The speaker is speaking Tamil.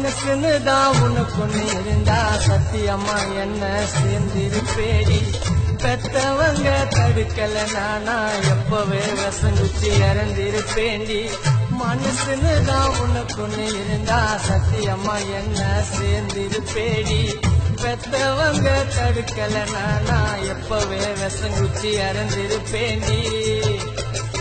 மனசுன்னு தான் உனக்கு ஒண்ணு இருந்தா சத்தியம்மா என்ன சேர்ந்திருப்பேடி பெத்தவங்க தடுக்கல நானா எப்பவே வசங்குச்சி இறந்திருப்பேண்டி மனசுன்னு தான் உனக்கு ஒண்ணு இருந்தா சத்தியம்மா என்ன சேர்ந்திருப்பேடி பெத்தவங்க தடுக்கல நானா எப்பவே வசங்குச்சி இறந்திருப்பேண்டி